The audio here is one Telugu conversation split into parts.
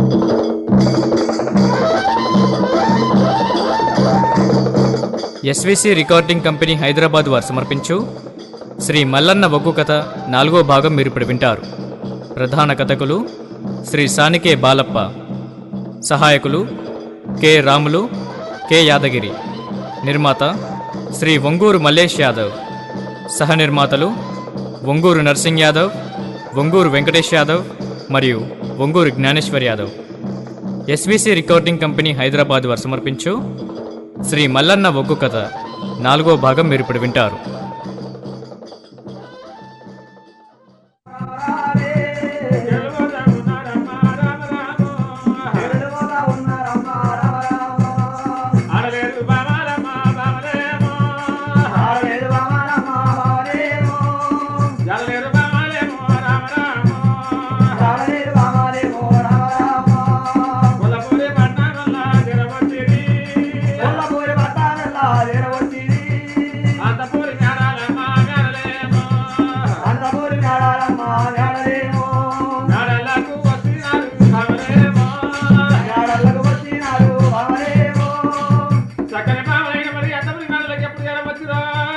ఎస్విసి రికార్డింగ్ కంపెనీ హైదరాబాద్ వారు సమర్పించు శ్రీ మల్లన్న ఒగ్గు కథ నాలుగో భాగం మీరు ఇప్పుడు వింటారు ప్రధాన కథకులు శ్రీ సానికే బాలప్ప సహాయకులు కె రాములు కె యాదగిరి నిర్మాత శ్రీ ఒంగూరు మల్లేష్ యాదవ్ సహ నిర్మాతలు ఒంగూరు నర్సింగ్ యాదవ్ ఒంగూరు వెంకటేష్ యాదవ్ మరియు Onguru Gnaneshwar Yadav SVC recording company Hyderabad వారు సమర్పించు శ్రీ మల్లన్న ఒగ్గు కథ నాలుగో భాగం మీరు ఇప్పుడు వింటారు చక్కని పావలైన మరి ఎంతమంది మేడలకు ఎప్పుడు చేరవచ్చురా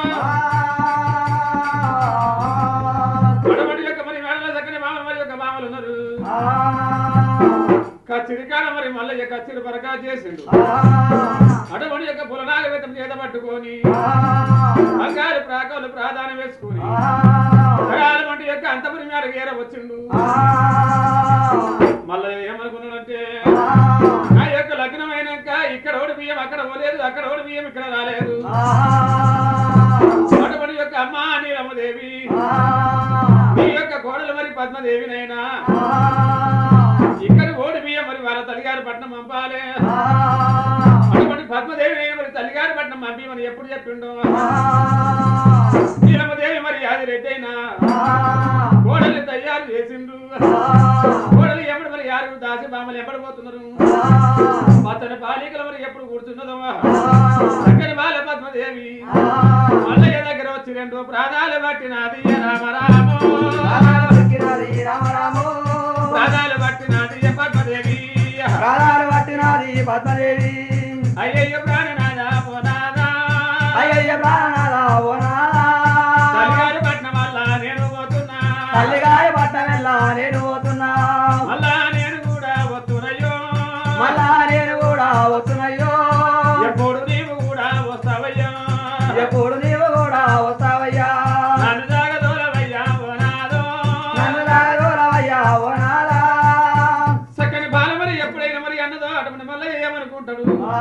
వడవడి యొక్క మరి మేడల చక్కని మామలు మరి యొక్క మామలు ఉన్నారు కచ్చిరికాడ మరి మల్లయ్య కచ్చిరి పరకా చేసిండు అడవడి యొక్క పులనాగ వేతం చేత పట్టుకొని బంగారు ప్రాకాలు ప్రాధాన్యం వేసుకొని జగాల వంటి యొక్క అంతపురి మేడకు ఏర వచ్చిండు మల్లయ్య ఏమనుకున్నాడంటే నా యొక్క లగ్నమైనాక ఇక్కడ ఓడి బియ్యం అక్కడ పోలేదు అక్కడ ఓడి బియ్యం ఇక్కడ రాలేదు అటువంటి యొక్క అమ్మ నీలమ్మదేవి మీ యొక్క కోడలు మరి పద్మదేవినైనా ఇక్కడ ఓడి బియ్యం మరి వాళ్ళ తల్లిగారి పట్నం పంపాలి అటువంటి పద్మదేవినైనా మరి తల్లిగారి పట్నం పంపి మరి ఎప్పుడు చెప్పిండు నీలమ్మదేవి మరి యాది రెడ్డి అయినా కోడలు తయారు చేసిండు కోడలు ఎప్పుడు మరి యారు దాసి బామలు ఎప్పుడు పోతున్నారు అతని బాలికలు మరి ఎప్పుడు కూర్చున్నదో అక్కడి బాల పద్మదేవి మల్లయ్య దగ్గర వచ్చి రెండు ప్రాణాలు పట్టినది రామరామో ప్రాణాలు పట్టినది పద్మదేవి పద్మదేవి అయ్యయ్య ప్రాణనాథ పోనాదా అయ్యయ్య ప్రాణాల ఓనాలా తల్లిగారి పట్నం వల్ల నేను పోతున్నా తల్లిగాయ పట్టమెల్లా నేను పోతున్నా మళ్ళా నేను కూడా వస్తున్నయ్యో మళ్ళా నేను కూడా వస్తున్నాయో ఎప్పుడు నీవు కూడా వస్తావయ్యా ఎప్పుడు నీవు కూడా వస్తావయ్యా నన్ను జాగదోలవయ్యా పోనాదో నన్ను దాగోరవయ్యా ఓనాలా చక్కని బాల మరి ఎప్పుడైనా మరి అన్నదో అటువంటి మళ్ళీ ఏమనుకుంటాడు ఆ,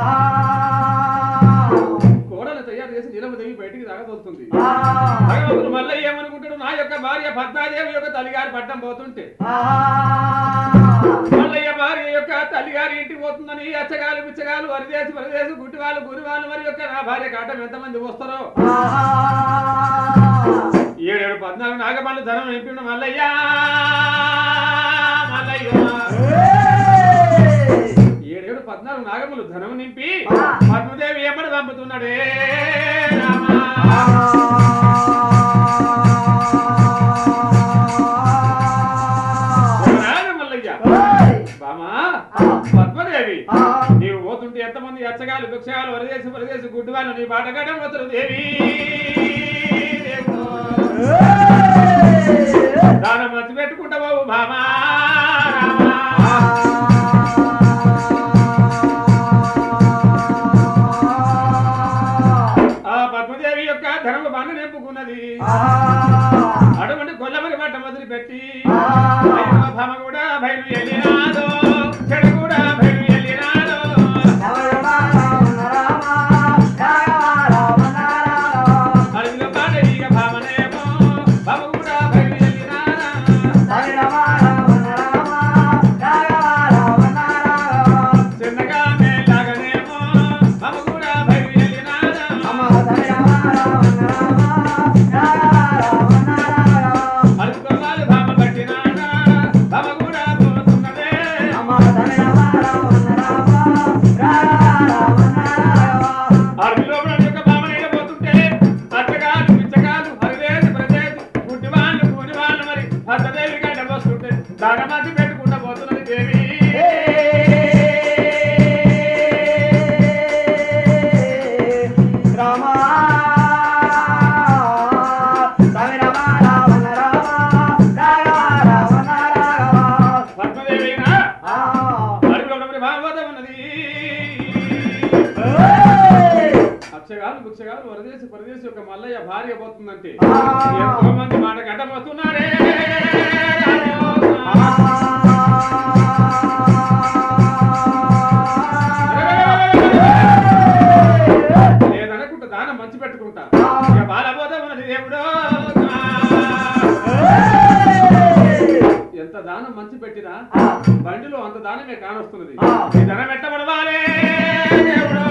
కోడలు తయారు చేసి నీలమదేవి బయటికి తాగదోస్తుంది ఆ, భగవంతుడు మళ్ళీ ఏమనుకుంటాడు నా యొక్క భార్య పద్మాదేవి యొక్క తల్లిగారి పట్టం పోతుంటే ఆ, మల్లయ్య భార్య యొక్క తల్లిగారి ఇంటికి పోతుందని అచ్చగాలు పిచ్చగాలు వరిదేసి వరిదేసి గుట్టివాళ్ళు గురివాళ్ళు మరి యొక్క నా భార్య కాటం ఎంతమంది వస్తారో ఆ, ఏడేడు పద్నాలుగు నాగపండ్లు ధనం నింపిండు మల్లయ్య మల్లయ్య ఏయ్! ఏడేడు పద్నాలుగు నాగములు ధనం నింపి ఆ. పద్మదేవి ఎమ్మడి పంపుతున్నాడే రామా రాజు మల్లయ్య ఏయ్! బామా ఆ. పద్మదేవి ఆ, నీవు పోతుంటే ఎంతమంది అచ్చగాలు భిక్షగాలు వరదేసి వరదేసి గుడ్డివాళ్ళు నీ బాటగాడం వస్తారు దేవి ఏయ్! దానం మంచి పెట్టుకుంటావు బామా రామా. ఆ పద్మదేవి యొక్క ధనము బండ నింపుకున్నది అటువంటి గొల్లమని బట్ట మొదలు పెట్టి భమ కూడా బయలు వెళ్ళినాదో చెడు కూడా బయలు వెళ్ళినాదో అడిగిన పాట ఇక భామనేమో భమ కూడా బయలు వెళ్ళినాదా చిన్నగా మేలాగనేమో భమ కూడా బయలు వెళ్ళినాదా అడుగుకోవాలి భామ పట్టినాడా భమ కూడా పోతున్నాడా బిచ్చగాలు బిచ్చగాలు వరదేశి పరదేశి యొక్క మల్లయ్య భార్య పోతుందంటే ఎంతో మంది మాట గడ్డం వస్తున్నారే లేదనుకుంటా దానం మంచి పెట్టుకుంటా ఇక బాలబోధ ఉన్నది దేవుడు ఎంత దానం మంచి పెట్టినా బండిలో అంత దానమే కానొస్తున్నది ఈ ధనం ఎట్టబడవాలే దేవుడు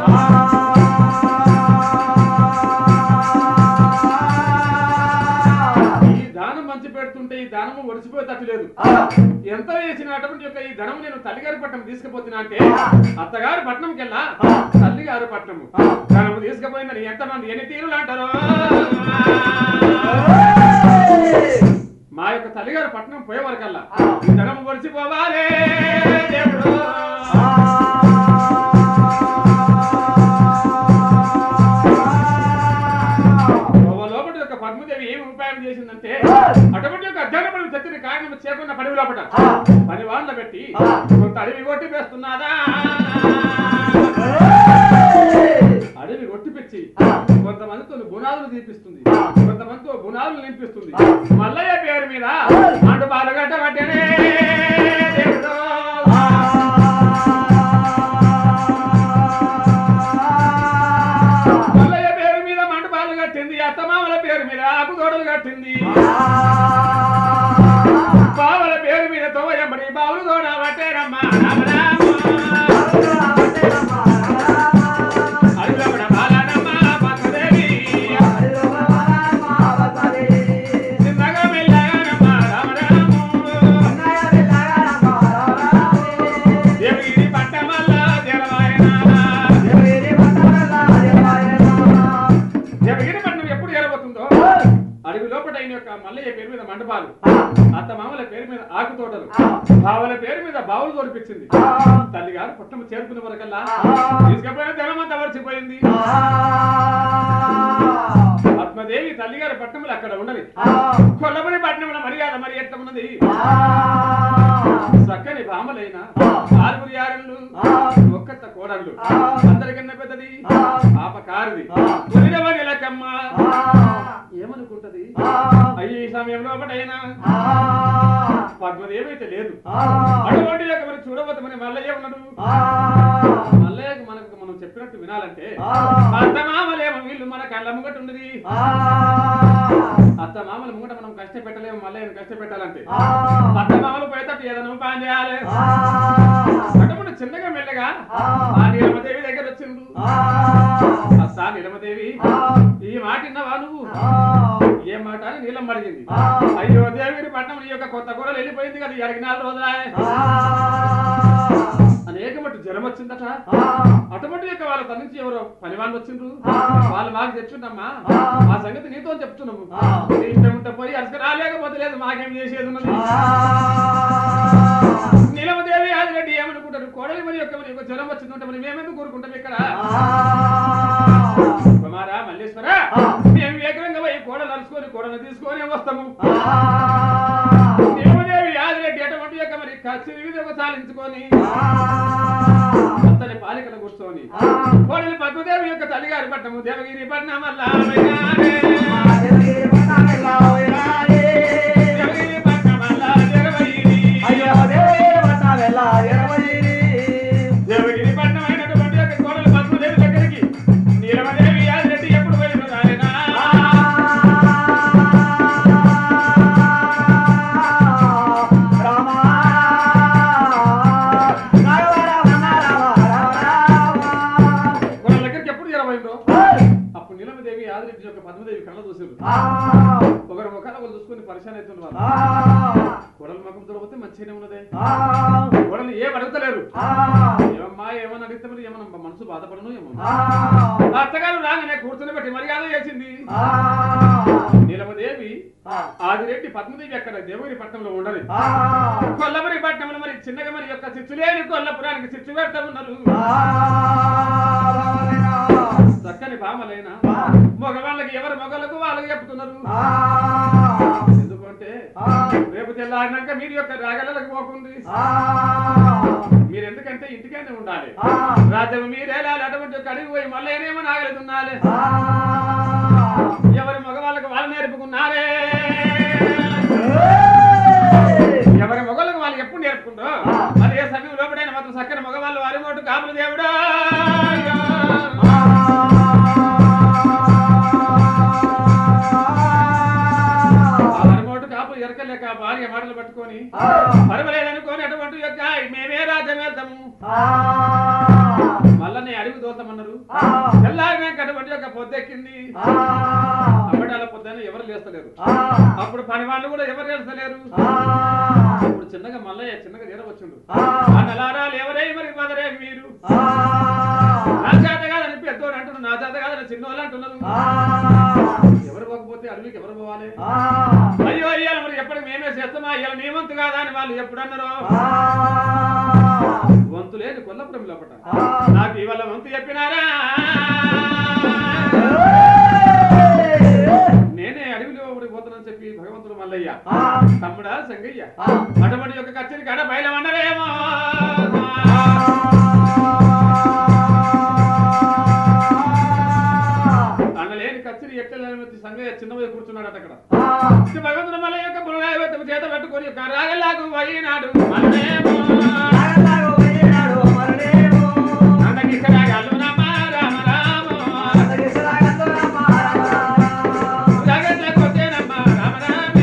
ఈ దానం మంచి పెడుతుంటే ఈ దానము ఒడిసిపోయేటట్టు లేదు ఎంత వేసిన అటువంటి యొక్క ఈ ధనం నేను తల్లిగారి పట్నం తీసుకుపోతున్నా అంటే అత్తగారి పట్నంకి వెళ్ళా తల్లిగారి పట్నము ధనము తీసుకుపోయిందని ఎంతమంది ఎన్ని తీరులు అంటారు మా యొక్క తల్లిగారి పట్నం పోయే వరకల్లా ఈ ధనము ఒడిసిపోవాలే దేవుడు లోపల యొక్క పద్మదేవి ఏమి ఉపాయం చేసిందంటే అటువంటి యొక్క అధ్యయనం తెచ్చిన కారణం చేయకుండా పని లోపల పని వాళ్ళ పెట్టి కొంత అడవి కొట్టి వేస్తున్నాదా అడవి కొట్టిపిచ్చి కొంతమందితో గుణాలను తీపిస్తుంది కొంతమందితో గుణాలను నింపిస్తుంది మల్లయ్య పేరు మీద అంటు బాలుగడ్డ పట్టనే దేవుడు. మల్లయ్య పేరు మీద మండపాలు కట్టింది అత్తమామల పేరు మీద ఆకుతోడలు కట్టింది బావల పేరు మీద తోయమ్మడి బావులు తోడ పట్టేరమ్మా అడుగులమ్మడ బాలనమ్మ పద్మదేవి చిన్నగా మెల్లగానమ్మ రామరాము దేవగిరి పట్టమల్ల జలవాయన దేవగిరి పట్టణం ఎప్పుడు ఏరబోతుందో అడవి లోపల అయిన యొక్క మల్లయ్య పేరు మీద మండపాలు అత్త మామల పేరు మీద ఆకు తోటలు బావల పేరు మీద బావులు తోడిపించింది తల్లి గారు పుట్టము చేరుకున్న వరకల్లా తీసుకపోయిన ధనమంతా వరిచిపోయింది పద్మదేవి తల్లి గారి పట్టణములు అక్కడ ఉన్నది కొల్లమని పట్టణంలో మర్యాద మరి ఎట్ట ఉన్నది చక్కని బామలైన ఆరుగురు యారళ్ళు ఒక్కత్త కోడళ్ళు అందరికన్నా పెద్దది పాప కారిది తొలిరవని లెక్కమ్మ ఏమనుకుంటది అయ్యి ఈ సమయంలో ఒకటైనా పద్మదేవి అయితే లేదు అటువంటి యొక్క మరి చూడబోతామని మల్లయ్య ఉన్నాడు మల్లయ్యకు మనకు మనం చెప్పినట్టు వినాలంటే అత్త మామలేమో వీళ్ళు మన కళ్ళ ముంగట ఉన్నది అత్త మామల ముంగట మనం కష్టపెట్టలేము మల్లయ్యను కష్టపెట్టాలంటే అత్త మామలు పోయేటట్టు ఏదైనా ఉపాయం చేయాలి అటువంటి చిన్నగా మెల్లగా ఆ నీలమదేవి దగ్గర వచ్చిండు అస్సా నీలమదేవి ఈ మాట విన్నావా నువ్వు ఏం మాట అని నీలం అడిగింది అయ్యో దేవిని పట్నం నీ యొక్క కొత్త కూరలు వెళ్ళిపోయింది కదా ఎరగి నాలుగు రోజులా అనేక మట్టు జ్వరం వచ్చిందట అటువంటి యొక్క వాళ్ళ తన నుంచి ఎవరో పని వాళ్ళు వచ్చిండ్రు వాళ్ళు మాకు తెచ్చుండమ్మా ఆ సంగతి నీతో చెప్తున్నాము నీ ఇష్టం ఉంటే పోయి అసలు రాలేకపోతే లేదు మాకేం చేసేది ఉన్నది నీలమదేవి ఆదిరెడ్డి ఏమనుకుంటారు కోడలి మరి యొక్క మరి యొక్క జ్వరం వచ్చిందంటే మరి మేమెందుకు కోరుకుంటాం ఇక్కడ కుమారా మల్లేశ్వర మేము ఏకంగా పోయి కోడలు అలుసుకొని కోడలు తీసుకొని వస్తాము దేవదేవి ఆదిరెడ్డి అటువంటి యొక్క మరి కచ్చిరి మీద ఒక సాలించుకొని అతని పాలికలు కూర్చొని కోడలి పద్మదేవి యొక్క తల్లిగారి పట్టము దేవగిరి పట్నం వల్ల దేవగిరి పట్నం వల్ల దేవగిరి దేవగిరి పట్నం అయినటువంటి యొక్క కోడలి పద్మదేవి దగ్గరికి నీలమదేవి ఆదిరెడ్డి ఎప్పుడు పోయిన రాలేనా వాళ్ళ దగ్గరికి ఎప్పుడు చేరబోయిందో అప్పుడు నీలమదేవి ఆదిరెడ్డి యొక్క పద్మదేవి కళ్ళ చూసారు ఒకరు ముఖాలు ఒకరు చూసుకుని పరిశాన్ అవుతున్న వాళ్ళు కోడల ముఖం చూడబోతే మంచిగానే ఉన్నదే కోడలు ఏం అడుగుతలేరు ఏమమ్మా ఏమని అడిగితే మరి ఏమన్నా మనసు బాధపడను ఏమన్నా ఆ అత్తగారు రాగానే కూర్చుని పెట్టి మర్యాద చేసింది నీలమదేవి ఆదిరెడ్డి పద్మదేవి అక్కడ దేవుని పట్టణంలో ఉండదు కొల్లపురి పట్టణంలో మరి చిన్నగా మరి యొక్క చిచ్చు లేని కొల్లపురానికి చిచ్చు పెడతా ఉన్నారు చక్కని భామలైన మగవాళ్ళకి ఎవరు మగలకు వాళ్ళకి చెప్తున్నారు ఎందుకంటే రేపు తెల్లారినాక మీరు యొక్క రాగలలకు పోకుంది మీరు ఎందుకంటే ఇంటికైనా ఉండాలి రాజ్యం మీరేలాలి అటువంటి ఒక అడిగి పోయి మళ్ళీ ఏమో నాగలుగుతున్నాలి ఎవరి మగవాళ్ళకి వాళ్ళు నేర్పుకున్నారే ఎవరి మొగలకు వాళ్ళు ఎప్పుడు నేర్పుకుంటో అదే సమయం లోపడైన మాత్రం చక్కని మగవాళ్ళు వారి మోటు కాపులు దేవుడా ఆ వారి మోటు కాపులు ఎరకలేక భార్య మాటలు పట్టుకొని పరమలేదనుకోని అటువంటి యొక్క మేమే రాజ్యం వెళ్తాము మళ్ళా నేను అడుగు దోతామన్నారు ఎల్లారినా అటువంటి యొక్క పొద్దెక్కింది అమ్మడాల పొద్దున ఎవరు లేస్తలేరు అప్పుడు పని వాళ్ళు కూడా ఎవరు లేస్తలేరు ఇప్పుడు చిన్నగా మల్లయ్య చిన్నగా జ్వరం వచ్చిండు ఆ నలారాలు ఎవరే మరి మదరే మీరు నా చేత కాదని పెద్దోడు అంటున్నారు నా చేత కాదని చిన్నోళ్ళు అంటున్నారు ఎవరు పోకపోతే అడవికి ఎవరు పోవాలి అయ్యో అయ్యాల మరి ఎప్పటికి మేమే చేస్తామా ఇవాళ నీ వంతు కాదా అని వాళ్ళు ఎప్పుడు అన్నారు వంతు లేదు కొల్లపురం లోపట నాకు ఇవాళ వంతు చెప్పినారా నేనే అడవిలో ఒకటి పోతానని చెప్పి భగవంతుడు మల్లయ్య తమ్ముడా సంగయ్య అటువంటి యొక్క కచ్చరి కాడ బయలమన్నారేమో అన్నలేని కచ్చరి ఎక్కడ సంగయ్య చిన్న పోయి కూర్చున్నాడట అక్కడ శ్రీ భగవంతుడు మల్లయ్య యొక్క పునరాయవతం చేత పట్టుకొని యొక్క రాగలాగు పోయినాడు మల్లేమో అందరికి రాగాలు రామ రామ రామ జగత్త కొట్టేనమ్మ రామ రామే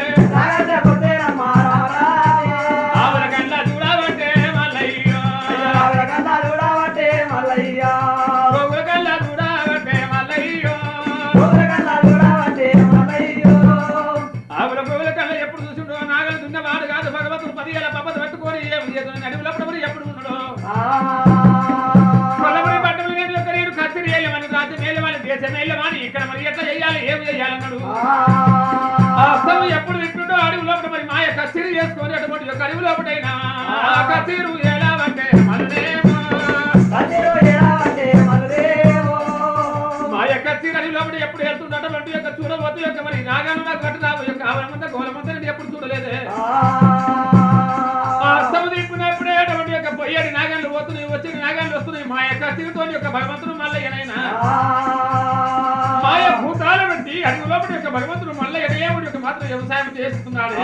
ఆవుల కళ్ళ చూడబట్టే మల్లయ్య గోగుల కళ్ళ చూడబట్టే మల్లయ్య ఆవుల గోగుల కళ్ళ ఎప్పుడు చూసిండో నాగలు దున్నవాడు కాదు భగవంతుడు పదివేల పప్పది పట్టుకొని ఏం చేతున్న అడవులప్పుడు ఎప్పుడు ఉన్నాడో కొల్లబడి పట్టణం నేను యొక్క నేను కత్తిరి వేయమని రాజ్యం వేయమని దేశం వేయమని ఇక్కడ మరి ఎట్లా చేయాలి ఏం చేయాలన్నాడు ఆ అస్తము ఎప్పుడు వింటుండో అడవి లోపల మరి మాయ కత్తిరి చేసుకొని అటువంటి యొక్క అడవి లోపటైనా ఆ కత్తిరు ఎలా అంటే మళ్ళేమో మాయ కత్తిరి అడవి లోపల ఎప్పుడు వెళ్తుండో అటువంటి యొక్క చూడబోతు యొక్క మరి నాగాను నాకు కట్టు రాబో యొక్క ఆవలమంతా గోలమంతా నేను ఎప్పుడు చూడలేదే ఆ అస్తము తిప్పినప్పుడే అటువంటి యొక్క పొయ్యడి నాగాలు పోతున్నాయి వచ్చిన నాగాలు వస్తున్నాయి మాయ కత్తిరితో యొక్క భగవంతుడు మల్లయ్యనైనా మాయ భూతాలు బట్టి అడవి లోపల యొక్క భగవంతుడు మల్లయ్య దేవుడు యొక్క మాత్రం వ్యవసాయం చేస్తున్నాడు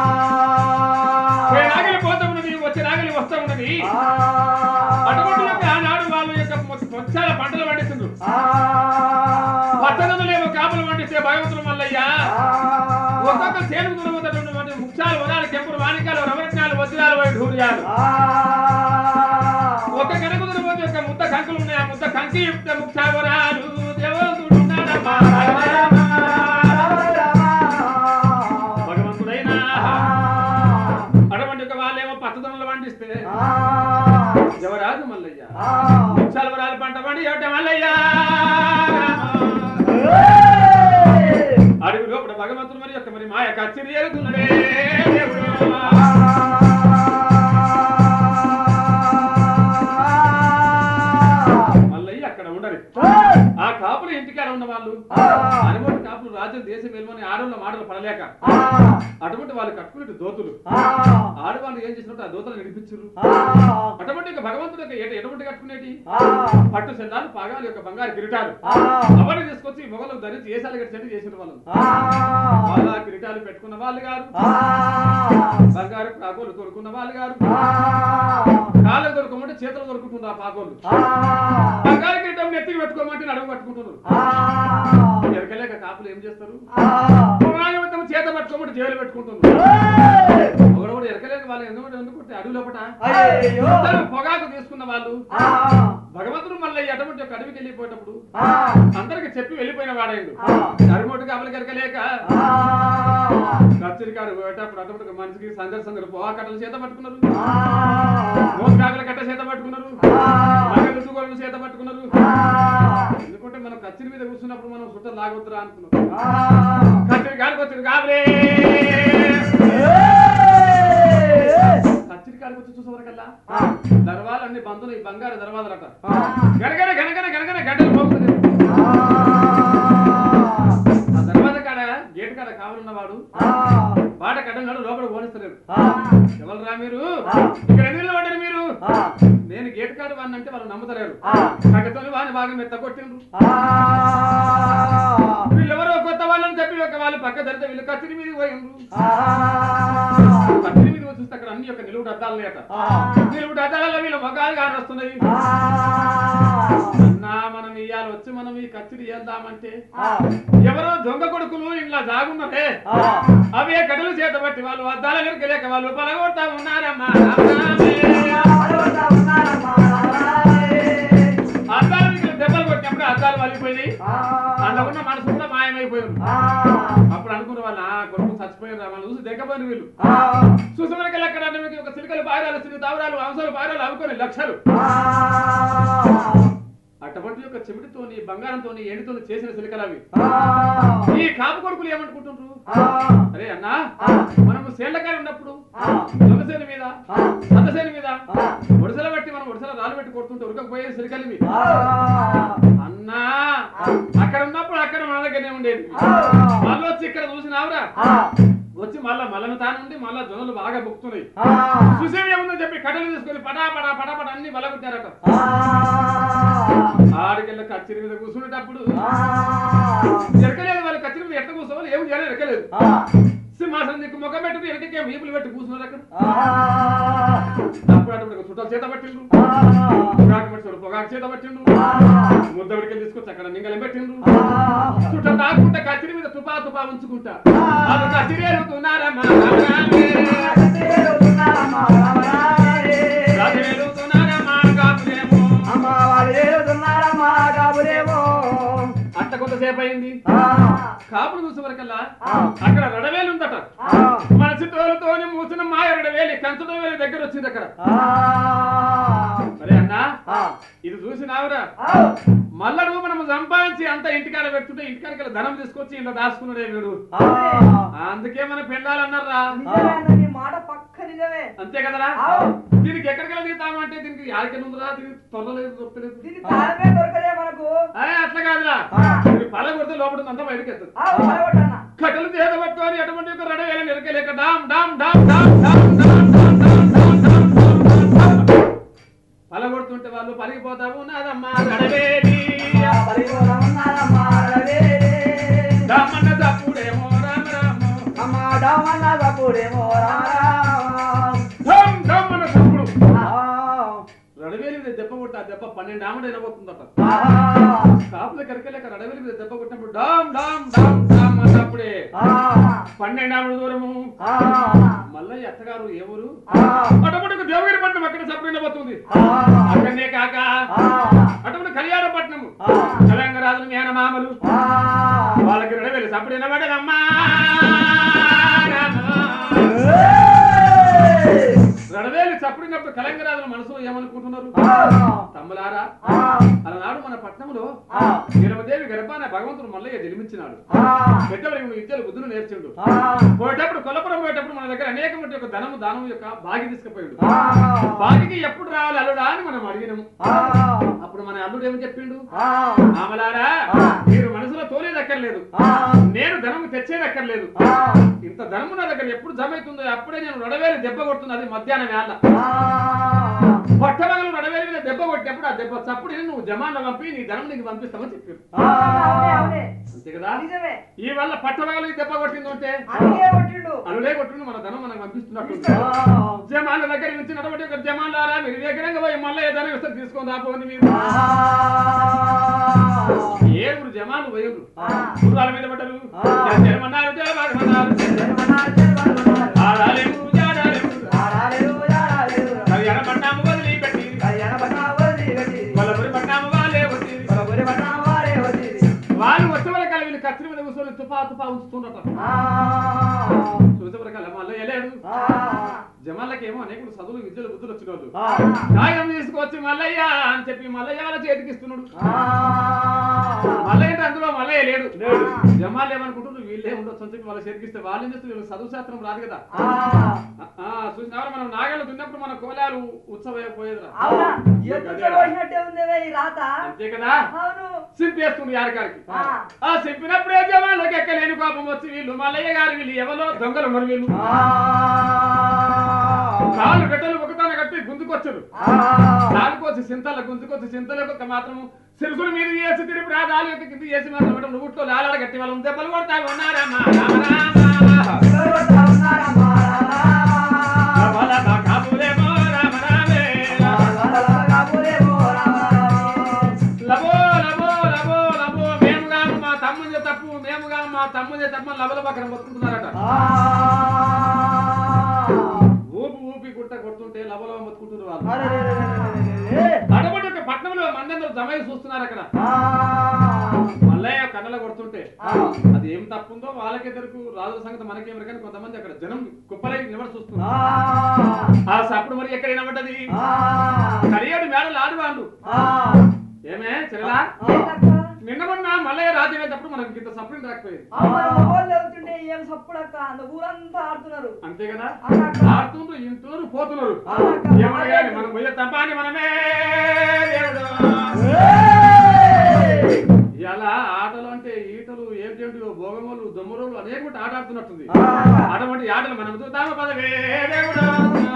ఏ నాగలి పోతా ఉన్నది వచ్చే నాగలి వస్తా ఉన్నది అటువంటి యొక్క ఆనాడు వాళ్ళు యొక్క మొచ్చాల పంటలు పండిస్తుండ్రు పట్టణంలో కాపులు పండిస్తే భగవంతుడు మల్లయ్య ఒక్కొక్క చేనుకు దూరమవుతాడు ముఖ్యాలు వరాలు కెంపులు వానికాలు రవరత్నాలు వజ్రాలు వైపు ఢూర్యాలు ఒక కనక దూరమవుతే యొక్క ముద్ద కంకులు ఉన్నాయి ఆ ముద్ద కంకి యుక్త ముఖ్యాలు వరాలు దేవోతుడు ఉన్నాడమ్మా. భగవంతుడైనా అటువంటి యొక్క వాళ్ళేమో పచ్చదనంలో పండిస్తే ఎవరాదు మల్లయ్య ముఖ్యాలు వరాలు పంట పండి ఎవట మల్లయ్య అడుగు లోపల భగవంతుడు మరి యొక్క మరి మాయ కచ్చిరి ఎరుగుతున్నాడే దేవుడు మల్లయ్య అక్కడ ఉండరు ఆ కాపులు ఇంటికాడ ఉన్న వాళ్ళు అనుమతి కాపులు రాజ్యం దేశం వెళ్ళమని ఆడవాళ్ళ మాటలు పడలేక అటువంటి వాళ్ళు కట్టుకునే దోతులు ఆడవాళ్ళు ఏం చేసినట్టు ఆ దోతలు నడిపించారు అటువంటి యొక్క భగవంతుడు యొక్క ఎట- ఎటువంటి కట్టుకునేటి పట్టు సెల్లాలు పాగాలు యొక్క బంగారు కిరీటాలు అవన్నీ తీసుకొచ్చి మొగలు ధరించి ఏసాలు కట్టి చేసిన వాళ్ళు వాళ్ళ కిరీటాలు పెట్టుకున్న వాళ్ళు గారు బంగారు పాగోలు కొనుక్కున్న వాళ్ళు గారు కాళ్ళు దొరకమంటే చేతులు దొరుకుతుంది ఆ పాగోలు బంగారు కిరీటం నెత్తికి పెట్టుకోమంటే నడుము పట్టుకుంటున్నారు ఎరకలేక కాపులు ఏం చేస్తారు పురాణవంతం చేత పట్టుకోమంటే జైలు పెట్టుకుంటున్నారు ఒకడొకడు ఎరకలేక వాళ్ళు ఎందుకంటే ఎందుకుంటే అడవి లోపట అందరూ పొగాకు తీసుకున్న వాళ్ళు భగవంతుడు మళ్ళీ అటువంటి ఒక అడవికి వెళ్ళిపోయేటప్పుడు అందరికి చెప్పి వెళ్ళిపోయిన వాడైండు అరిమోటుగా అమలు ఎరకలేక కచ్చరికాడు పోయేటప్పుడు అటువంటి ఒక మనిషికి సందర్శ సందరు పోవా కట్టలు చేత పట్టుకున్నారు మోసకాకుల కట్ట చేత పట్టుకున్నారు దుడ్డుగోళ్ళను చేత పట్టుకున్నారు ఎందుకంటే మనం కచ్చిరి మీద కూర్చున్నప్పుడు మనం సుట్టలు లాగొద్దురా అనుకున్నాం కచ్చిరి కాడికి వచ్చింది కాబలే కచ్చిరి కాడికి వచ్చి చూసేవరకల్లా దర్వాలు అన్ని బంధులు ఈ బంగారు దర్వాజలట గనగన గనగన గనగన గడ్డలు పోతుంది ఆ దర్వాజ కాడ గేట్ కాడ కావాలన్నవాడు బాట కట్టంగాడు లోపల పోనిస్తలేదు ఆ, ఎవరురా మీరు ఆ. ఇక్కడ ఎందుకు నిలబడ్డారు మీరు ఆ, నేను గేట్ కాడు వాడిని అంటే వాళ్ళు నమ్ముతలేరు ఆ. కట్టతోని వాడిని బాగా మెత్త కొట్టిండ్రు ఆ. వీళ్ళెవరో కొత్త వాళ్ళని చెప్పి ఒక వాళ్ళు పక్క ధరితే వీళ్ళు కత్తిరి మీద పోయిండ్రు ఆ. కత్తిరి మీద చూస్తే అక్కడ అన్ని ఒక నిలువుడు అద్దాలు లేట ఆ. నిలువుడు అద్దాలలో వీళ్ళ మొగాలు కాని వస్తున్నాయి ఆ. అన్నా మనం ఇయ్యాలి వచ్చి మనం ఈ కత్తిరి చేద్దామంటే ఆ. ఎవరో దొంగ కొడుకులు ఇంట్లో జాగున్నదే ఆ. అవే కడలు చేత బట్టి వాళ్ళు అద్దాల వెనక లేక వాళ్ళు పలగొడతా ఉన్నారమ్మా రామరామే. పడవతా ఉన్నారమ్మా, రామరాయే. అద్దాల వెనక దెబ్బలు కొట్టినప్పుడు అద్దాలు వలిగిపోయి ఆ. అందులో ఉన్న మనసు కూడా మాయమైపోయారు ఆ. అప్పుడు అనుకున్న వాళ్ళు ఆ కొడుకు చచ్చిపోయారు వాళ్ళు చూసి దగ్గపోయిన వీళ్ళు ఆ. చూసమరికి అక్కడ మీకు ఒక సిలికలు పాయరాలు సిరి తావరాలు అంశాలు పాయరాలు అవ్వుకొని లక్షలు ఆ. అటువంటి యొక్క చెమిటితోని బంగారంతోని ఎండితోని చేసిన సిలికలు అవి ఆ. ఈ కాపు కొడుకులు ఏమనుకుంటుండ్రు ఆ. అరే అన్నా ఆ. మనము సేళ్లకాయ ఉన్నప్పుడు ఆ. దొంగసేని మీద ఆ. సన్నసేని మీద ఆ. ఒడిసెల బట్టి మనం ఒడిసెల రాళ్ళు పెట్టి కొడుతుంటే ఉరకపోయే సిలికలు ఇవి ఆ. అన్నా అక్కడ ఉన్నప్పుడు అక్కడ మన దగ్గరనే ఉండేది ఆ. మళ్ళీ వచ్చి ఇక్కడ చూసినావురా ఆ. వచ్చి మళ్ళా మళ్ళను తానుండి మళ్ళా జొన్నలు బాగా బుక్తున్నాయి ఆ. చూసేవి ఏముందని చెప్పి కట్టెలు తీసుకొని పటా పటా పటా పటా అన్ని బలగొట్టారట ఆ. ఆడికెళ్ళ కచ్చిరి మీద కూర్చునేటప్పుడు ఆ. ఎరకలేదు వాళ్ళు కచ్చిరి మీద ఎట్ట కూర్చోవాలి ఏం చేయాలి ఎరకలేదు ఆ. సింహాసనం దిక్కు ముఖం పెట్టి ఎరకకే వీపులు పెట్టి కూర్చున్నారు అక్కడ ఆ. అప్పుడు అటువంటి చుట్టాలు చేత పట్టిండ్రు ఆ. పొగాకు పెట్టుకోడు పొగాకు చేత పట్టిండ్రు ఆ. ముద్దడికి తీసుకొచ్చి అక్కడ నింగలం పెట్టిండ్రు ఆ. చుట్ట తాకుంటా కచ్చిరి మీద తుపా తుపా ఉంచుకుంటా వాళ్ళు కచ్చిరి ఎరుగుతున్నారమ్మా ఏలుతున్నారమ్మా, రామరాయే. రాజు ఎరుగుతున్నారమ్మా కాపులేమో అమ్మ వాళ్ళు ఏలుతున్నారమ్మా, కాబులేమో. అట్ట కొంతసేపు అయింది ఆ. కాపులు చూసే వరకల్లా ఆ. అక్కడ రడవేలు ఉందట ఆ. మన చిత్తోలతోని మూసిన మాయ రడవేలి కంచుడు వేలి దగ్గర వచ్చింది అక్కడ ఆ. సరే అన్నా ఆ. ఇది చూసినావురా ఆ. మల్లడు మనం సంపాదించి అంత ఇంటికాడ పెడుతుంటే ఇంటికాడ ధనం తీసుకొచ్చి ఇలా దాచుకున్నాడే వీడు ఆ. అందుకే మన పెళ్ళాలన్నారా నిజమే అన్న, నీ మాట పక్క నిజమే అంతే కదరా ఆవు. దీనికి ఎక్కడికి దిగుతామంటే దీనికి యాడికి ఉందిరా దీనికి తొందరలేదు దొరకలేదు దీని తాళమే దొరకదే మనకు ఆ, అట్లా కాదురా ఆ. ఇది పల కొడితే లోపల అంతా బయటకి ఎత్తదు ఆవు, పడగొట్టన్న. కట్టెలు చేత పట్టుకొని ఎటువంటి ఒక రెడ వేల నిరకలేక డామ్ డామ్ డామ్ డామ్ డామ్ డామ్ డామ్ డామ్ డామ్ డామ్ డామ్ డామ్ డామ్. పలగొడుతుంటే వాళ్ళు పలిగిపోతాము నాదమ్మా రడవేలి పరిగొరమున్నారమ్మా, రవే. దామన్న తప్పుడేమో రామ రామ అమ్మ డమన్న తప్పుడేమో, రామరామ. ఢమ్ ఢమ్ అన్న తప్పుడు ఆ. రడవేలి మీద దెబ్బ కొట్టి ఆ దెబ్బ పన్నెండు ఆమడ అయిపోతుందట ఆ. కాపుల కరికలేక రడవేలి మీద దెబ్బ కొట్టినప్పుడు డామ్ డామ్ డామ్ డామ్ అన్నప్పుడే ఆ. పన్నెండు ఆమడ దూరము ఆ. మల్లయ్య అత్తగారు ఎవరు ఆ. అటువంటి దేవగిరి పట్నం అక్కడ సపరేట్ పోతుంది ఆ. అక్కడనే కాక ఆ. అటువంటి కళ్యాణపట్నము ఆ. తెలంగాణ మేనమామలు ఆ. వాళ్ళకి రడవేలి సప్పుడు వినబడదమ్మా ఏయ్! రడవేలి చప్పుడినప్పుడు కలంగరాజుల మనసులో ఏమనుకుంటున్నారు ఆ. తమ్ములారా ఆ. అలనాడు మన పట్నంలో ఆ. నీలమదేవి గర్భాన భగవంతుడు మల్లయ్య జన్మించినాడు ఆ. పెద్దవాడికి విద్యలు బుద్ధులు నేర్చిండు ఆ. పోయేటప్పుడు కొల్లపురం పోయేటప్పుడు మన దగ్గర అనేకమంది యొక్క ధనము దానము యొక్క బాగి తీసుకుపోయాడు ఆ. బాగికి ఎప్పుడు రావాలి అల్లుడా అని మనం అడిగినాము ఆ. అప్పుడు మన అల్లుడు ఏమి చెప్పిండు ఆ. ఆమలారా ఆ. మీరు మనసులో తోలేదక్కర్లేదు ఆ. నేను ధనము తెచ్చేదక్కర్లేదు ఆ. ఇంత ధనము నా దగ్గర ఎప్పుడు జమ అవుతుందో అప్పుడే నేను నడవేలి దెబ్బ కొడుతుంది అది మధ్యాహ్నం వేళ ఆ. పట్టణంలో నడవేలి మీద దెబ్బ కొట్టినప్పుడు ఆ దెబ్బ చప్పుడు విని నువ్వు జమాన్లో పంపి నీ ధనం నీకు పంపిస్తామని చెప్పారు అవునే, అవునే. అంతే కదా నిజమే ఈ వల్ల పట్టణాలు దెబ్బ కొట్టింది అంటే అందుకే కొట్టిండు అల్లుడే కొట్టిండు మన ధనం మనకు పంపిస్తున్నట్టు ఆ. జమాన్ల దగ్గర నుంచి నడవటి ఒక జమాన్లారా మీరు వేగరంగా పోయి మళ్ళీ ఏదైనా ఇస్తే తీసుకొని రాపోండి మీరు ఆ. ఏడుగురు జమాన్లు పోయారు ఆ. గుర్రాల మీద పడ్డరు ఆ. జయమన్నారు జయమన్నారు జన్మనాడు, జన్మనాడు. ఆడాలేము జాడాలేము ఆడాలేరు, ఆడాలేరు. కళ్యాణ పట్నాము వదిలిపెట్టి కళ్యాణ పట్నం వదిలిపెట్టి, కొల్లపురి పట్నాము వాళ్ళే వచ్చి కొలబురి పట్నం వారే వచ్చిరి. వాళ్ళు వచ్చే వరకు వీళ్ళు కత్తిరి మీద కూర్చొని తుపా తుపా ఉంచుతుండట ఆ. చూసే వరకు మళ్ళీ వెళ్ళాడు ఆ. జమాలకేమో అనేక చదువులు విద్యలు బుద్ధులు వచ్చిన వాళ్ళు ఆ. కాగితం తీసుకొచ్చి మల్లయ్య అని చెప్పి మల్లయ్య వాళ్ళ చేతికి ఇస్తున్నాడు ఆ. మల్లయ్య అంటే అందులో మల్లయ్య లేడు లేడు. జమాలు ఏమనుకుంటున్నారు వీళ్ళే ఉండొచ్చు అని చెప్పి వాళ్ళ చేతికి ఇస్తే వాళ్ళు ఏం చేస్తారు వీళ్ళకి చదువు శాస్త్రం రాదు కదా ఆ. ఆ, చూసినావా మనం నాగళ్ళు దున్నప్పుడు మన కోలాలు ఉత్సవైపోయేదిరా అవునా ఎత్తుతో పోసినట్టే ఉందేవే ఈ రాత అంతే కదా అవును సింపేస్తుంది యారగారికి ఆ. ఆ సింపినప్పుడే జమాలకు ఎక్కలేని కోపం వచ్చి వీళ్ళు మల్లయ్య గారు వీళ్ళు ఎవరో దొంగలు మరి వీళ్ళు ఆ. కాళ్ళు గట్టలు ఒకతాన కట్టి గుంజుకొచ్చారు ఆ. దానికొచ్చి చింతల గుంజుకొచ్చి చింతలకు ఒక మాత్రం సిరుసుల మీద చేసి తిరిగి రాదాలు యొక్క కింద చేసి మాత్రం ఒకటి నువ్వుట్లో లాలాడ గట్టి వాళ్ళు దెబ్బలు కొడతా ఉన్నారమ్మా రామ రామ. కొడతా ఉన్నారమ్మా. లబలబ కాబులేమో రామ రామే. కాబోలేమో రామ రామ. లబో లబో లబో లబో మేము కాము మా తమ్ముదే తప్పు మేము కాము మా తమ్ముదే తప్పు అని లబల పక్కన మొత్తుకుంటున్నారట ఆ. ఊపి ఊపి గుట్ట కొడుతుంటే లబలబ మొత్తుకుంటున్నారు వాళ్ళు అరెరెరెరెరెరెరె. అడబడి ఒక పట్టణంలో మందందరూ జమై చూస్తున్నారు అక్కడ ఆ. మల్లయ్య కన్నల కొడుతుంటే ఆ. అది ఏం తప్పుందో వాళ్ళకే తెలుగు రాజుల సంగతి మనకేం కానీ కొంతమంది అక్కడ జనం కుప్పలై నిలబడి ఆ. చూస్తున్నారు ఆ సప్పుడు మరి ఎక్కడ వినబడ్డది ఆ. కరియాడు మేడలు ఆడువాళ్ళు ఆ. ఏమే చెల్లెలా ఏంటక్క? నిన్న మొన్న మల్లయ్య రాజ్యం అయ్యేటప్పుడు మనకి ఇంత సప్పుడు రాకపోయేది ఆ మరి మగవాళ్ళు వెళ్తుంటే ఏం సప్పుడక్క అంత ఊరంతా ఆడుతున్నారు అంతే కదా అవునక్క. ఆడుతుండ్రు ఇంటున్నారు పోతున్నారు అవునక్క. ఏమన్నా కానీ మనం పోయే తప్ప అని మనమే దేవుడు ఏయ్! ఇలా ఆటలు అంటే ఈటలు ఏమిటేమిటి భోగములు దొమ్మరులు అనేక ఆట ఆడుతున్నట్టుంది ఆ. అటువంటి ఆటలు మనం చూద్దాము పదవే దేవుడు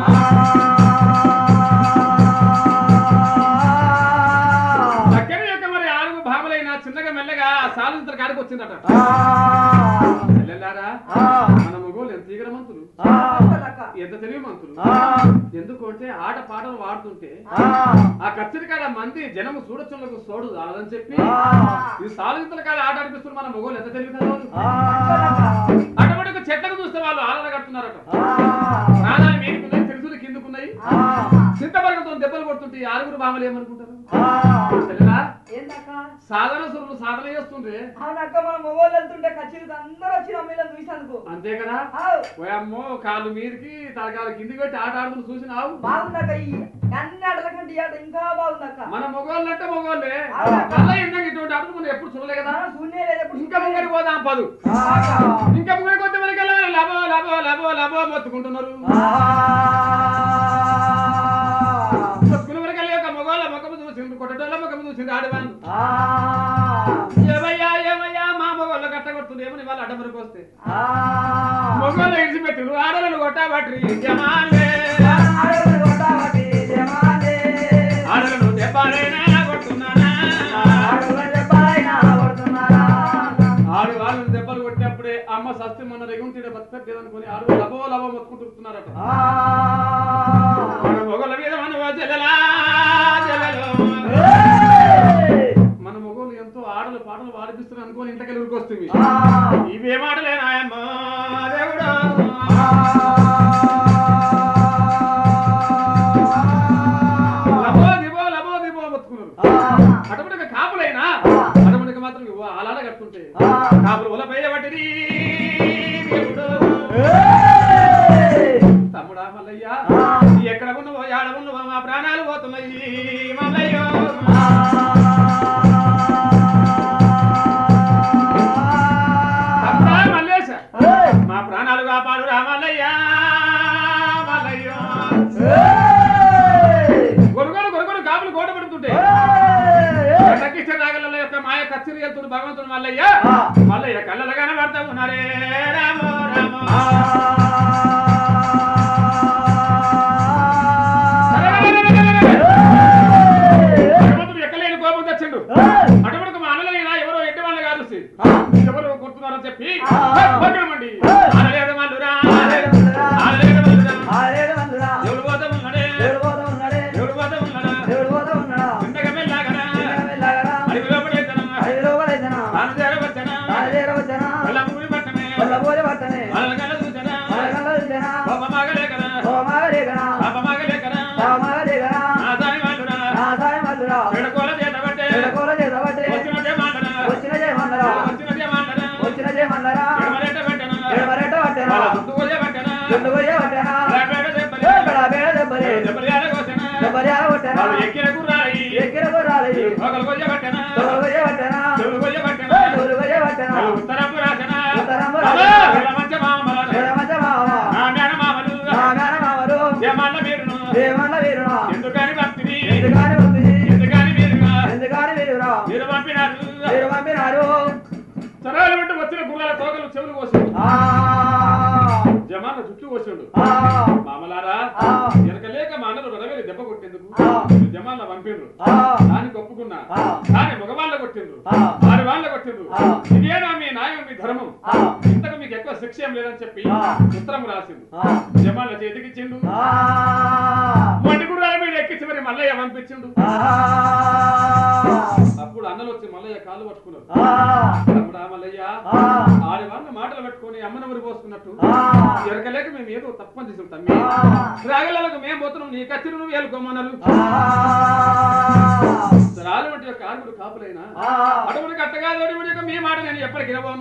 చక్కెర యొక్క మరి ఆరుగు భామలైన చిన్నగా మెల్లగా సాలింతల కాడికి వచ్చిందట వెళ్ళారా మన మగోళ్ళు ఎంత ఈగర మంతులు అసలక్క. ఎంత తెలివి మంతులు ఎందుకు అంటే ఆట పాటలు వాడుతుంటే ఆ కచ్చరి కాడ మంది జనము చూడొచ్చులకు సోడు రాదని చెప్పి ఈ సాలింతల కాడ ఆట ఆడిపిస్తున్న మన మగోళ్ళు ఎంత తెలివి కదా అటువంటి చెట్లకు చూస్తే వాళ్ళు ఆలన కడుతున్నారట ప్రాణాలు మీరుకున్నాయి తెలుసులు కిందకున్నాయి చింతపరగతో దెబ్బలు కొడుతుంటే ఈ ఆరుగురు భామలు ఏమనుకుంటారు తెలియదా ఏంటక్క సాధన సురులు సాధన చేస్తుంటే అవునక్క మన మగవాళ్ళు వెళ్తుంటే ఖచ్చితంగా అందరూ వచ్చి అమ్మాయిలను చూసినందుకు అంతే కదా ఆవ్. ఓయమ్మో కాళ్ళు మీదకి తలకాలు కిందికి పెట్టి ఆట ఆడుతున్న చూసినావు బాగుందక్క ఈ అన్ని ఆటల కంటే ఈ ఆట ఇంకా బాగుందక్క మన మగవాళ్ళు అంటే మగవాళ్ళే అవునా? మళ్ళీ ఇందాక ఇటువంటి ఆటలు మనం ఎప్పుడు చూడలే కదా మనం శూన్యం లేదు ఎప్పుడు ఇంకా ముంగడికి పోదాం పదు ఇంకా ముంగడికి వస్తే మనకి లబో లబో లబో లబో మొత్తుకుంటున్నారు మొత్తుకున్న వరకు యొక్క మగవాళ్ళ ముఖము చూసింది కొట్టడోళ్ళ ముఖము చూసింది ఆడవాళ్ళు ఏమయ్యా ఏమయ్యా మా మగవాళ్ళు కట్టగొడుతుంది ఏమని వాళ్ళు అడ్డమరకు వస్తే మగవాళ్ళు ఇడిచిపెట్టిరు ఆడలను కొట్టబట్టి జమాలే ఆడలను దెబ్బలైనా కొడుతున్నానా ఆడు వాళ్ళని దెబ్బలు కొట్టినప్పుడే అమ్మ సస్తి మన రెగుంటీడ బతకట్లేదనుకుని ఆడు లబో లబో మొత్తుకుంటున్నారట మన మొగల మీద మన జల్లలా జల్లలో మన మొగలు ఎంతో ఆటలు పాటలు వాడిపిస్తున్నారు అనుకోని ఇంతకెళ్ళి ఉరికొస్తుంది ఇవే మాటలేనాయమ్మా దేవుడా లబో దిబో లబో దిబో మొత్తుకున్నారు అటువంటి కాపులైనా అటువంటి మాత్రం ఇవ్వ అలాడ కడుతుంటే కాపులు వల పైదబట్టిరి దేవుడు తమ్ముడా మల్లయ్య ఎక్కడ ఉన్నవో ఆడ ఉన్నవో మా ప్రాణాలు పోతున్నాయి మల్లయ్య తమ్ముడా మల్లేశ మా ప్రాణాలు కాపాడు రా మల్లయ్య మల్లయ్య గొడుగోడు గొడుగోడు కాపులు కోట పడుతుంటే తగ్గించే రాగల యొక్క మాయ కచ్చిరి వెళ్తుడు భగవంతుడు మల్లయ్య మల్లయ్య కళ్ళలు కనబడతా ఉన్నారే రామ రామ భగవంతుడు ఎక్కలేని కోపం తెచ్చిండు అటువంటి మా అన్నలైనా ఎవరో ఎట్టి వాళ్ళు కాదు సి. ఎవరు కొడుతున్నారని చెప్పి పక్కనమండి ఆడలేదు మల్లురా ఆడలేదు మల్లురా దేవుడు పోతా ఉన్నాడే దేవుడు పోతా ఉన్నాడా ఇంతగా వెళ్ళాగనా అడిగి లోపడేతనా తాను చేరవచ్చనా వల్ల ముడి పట్టమే జమాల పంపిండ్రు ఆ. దానికి ఒప్పుకున్నా ఆ. కానీ మగవాళ్ళ కొట్టిండ్రు ఆ. ఆడి వాళ్ళ కొట్టిండ్రు ఆ. ఇదేనా మీ న్యాయం మీ ధర్మం ఆ. ఇంతకు మీకు ఎక్కువ శిక్ష ఏం లేదని చెప్పి ఆ. ఉత్తరం రాసిండు ఆ. జమాల చేతికిచ్చిండు ఆ. మొండి గుర్రాల మీద ఎక్కించి మరి మల్లయ్య పంపించిండు ఆ. అప్పుడు అన్నలు వచ్చి మల్లయ్య కాళ్ళు పట్టుకున్నారు ఆ. తమ్ముడా మల్లయ్య ఆ. ఆడి వాళ్ళ మాటలు పెట్టుకొని అమ్మనమరి పోసుకున్నట్టు ఆ. ఎరకలేక మేము ఏదో తప్పని చేసాం తమ్మి ఆ. రాగలకు మేము పోతున్నాం నీ కచ్చిరు నువ్వు ఏలుకోమన్నారు రాలు వంటి యొక్క ఆరుగురు కాపులైనా ఆ. అటువంటి కట్టగా తోడి యొక్క మీ మాట నేను ఎప్పటికి ఇవ్వను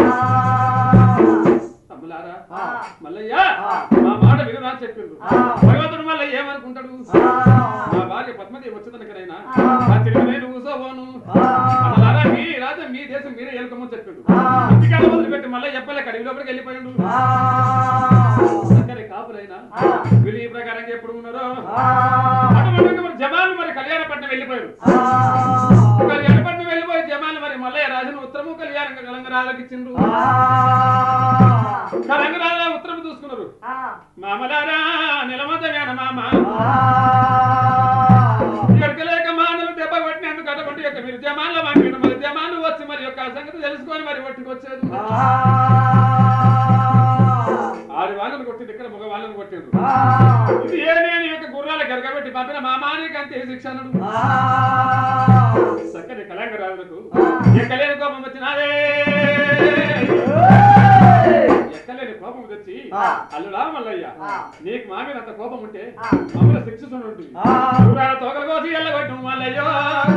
తమ్ములారా ఆ. మల్లయ్య ఆ. మా మాట వినురా అని చెప్పిండు ఆ. భగవంతుడు మళ్ళీ ఏమనుకుంటాడు మా భార్య పద్మతి వచ్చేదనకనైనా ఆ. రాత్రి నేను కూసోబోను ఆ. అన్నలారా మీ రాజా మీ దేశం మీరే ఏలుకోమని చెప్పిండు ఆ. ఇంటికాడ వదిలిపెట్టి మళ్ళీ చెప్పలేక అడవి లోపలికి వెళ్ళిపోయిండు చక్కని కాపులైనా వీళ్ళు ఈ ప్రకారంగా ఎప్పుడు ఉన్నారో అటువంటి మరి జమాలు మరి కళ్యాణపట్నం వెళ్ళిపోయారు కళ్యాణపట్నం వెళ్ళిపోయి జమాలు మరి మల్లయ్య రాజును ఉత్తరము కళ్యాణ కలంగరాలకు ఇచ్చిండ్రు కలంగరాల ఉత్తరం చూసుకున్నారు మామలారా నిలమదవేన మామ ఎడకలేక మానలు దెబ్బ కొట్టినందుకు అటువంటి యొక్క మీరు జమాన్ల పంపిన మరి జమాన్లు వచ్చి మరి యొక్క సంగతి తెలుసుకొని మరి ఒట్టుకొచ్చేది ఆడి వాళ్ళని కొట్టింది ఇక్కడ మగ వాళ్ళని కొట్టిండ్రు ఇది ఏ నేను యొక్క గుర్రాల గరగబెట్టి పంపిన మా మానికి అంతే శిక్షణుడు చక్కని కళంగరాజులకు ఎక్కలేని కోపం వచ్చినాదే ఎక్కలేని కోపం తెచ్చి ఆ. అల్లుడా మల్లయ్య ఆ. నీకు మా మీద అంత కోపం ఉంటే ఆ. మమ్మల్ని శిక్షిస్తుంటుంది గుర్రాల తోకలు కోసి ఎల్లగొట్టు మల్లయ్యో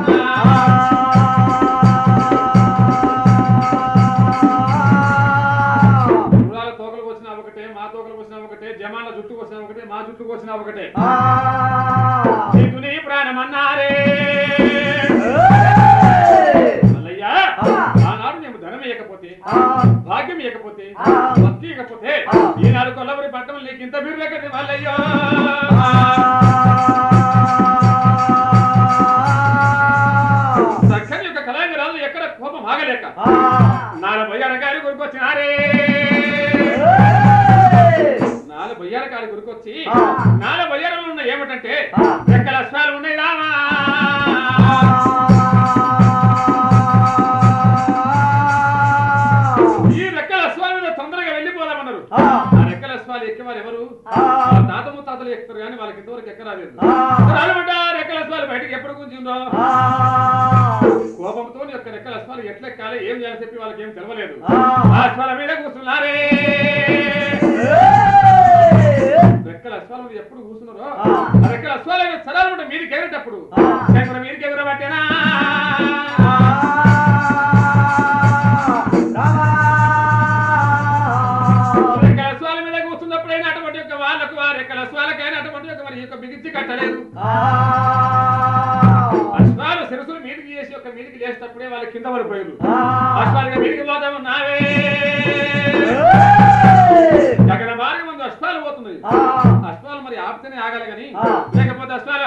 గుర్రాల తోకలు కోసినా ఒకటే మా తోకలు కోసినా ఒకటే జమాల జుట్టు కోసినా ఒకటే మా జుట్టు కోసినా ఒకటే నీకు నీ ప్రాణమన్నారే మల్లయ్య ఆనాడు మేము ధనం ఇవ్వకపోతే భాగ్యం ఇవ్వకపోతే భక్తి ఇవ్వకపోతే ఈనాడు కొల్లవరి పట్టణం నీకు ఇంత బిర్రు ఎక్కడి మల్లయ్యో సఖని యొక్క కళాంగరాలు ఎక్కడ కోపం ఆగలేక నాలుగు బొయ్యాల గారి గురికొచ్చినారే నాలుగు బొయ్యాల గారి గురికొచ్చి ఆ. నాలుగు బొయ్యాలు ఉన్నాయి ఏమిటంటే ఆ. రెక్కల అశ్వాలు ఉన్నాయి రామా ఈ రెక్కల అశ్వాల మీద తొందరగా వెళ్ళిపోదామన్నారు ఆ రెక్కల అశ్వాలు ఎక్కేవారు ఎవరు వాళ్ళ తాత ముత్తాతలు ఎక్కుతారు కానీ వాళ్ళకి ఇంతవరకు ఎక్కరాలేదు రాలమంట రెక్కల అశ్వాలు బయటకు ఎప్పుడు కూర్చుందో కోపంతో యొక్క రెక్కల అశ్వాలు ఎట్లా ఎక్కాలి ఏం చేయాలని చెప్పి వాళ్ళకి ఏం తెలవలేదు ఆ అశ్వాల మీద కూర్చున్నారే రెక్కల అశ్వాల మీద ఎప్పుడు కూర్చున్నారో ఆ రెక్కల అశ్వాల మీద చదవాలంటే మీదికి ఎగరేటప్పుడు శంకర మీదికి ఎగరబట్టేనా రెక్కల అశ్వాల మీద కూర్చున్నప్పుడైనా అటువంటి యొక్క వాళ్ళకు ఆ రెక్కల అశ్వాలకైనా అటువంటి యొక్క మరి యొక్క బిగించి కట్టలేదు అశ్వాలు శిరసులు మీదికి చేసి యొక్క మీదికి లేసేటప్పుడే వాళ్ళు కింద పడిపోయారు అశ్వాలుగా మీదికి పోతామన్నావే గగన మార్గం ముందు అశ్వాలు పోతున్నాయి అశ్వాలు మరి ఆపితేనే ఆగాలి కానీ ఆ. లేకపోతే అశ్వాలు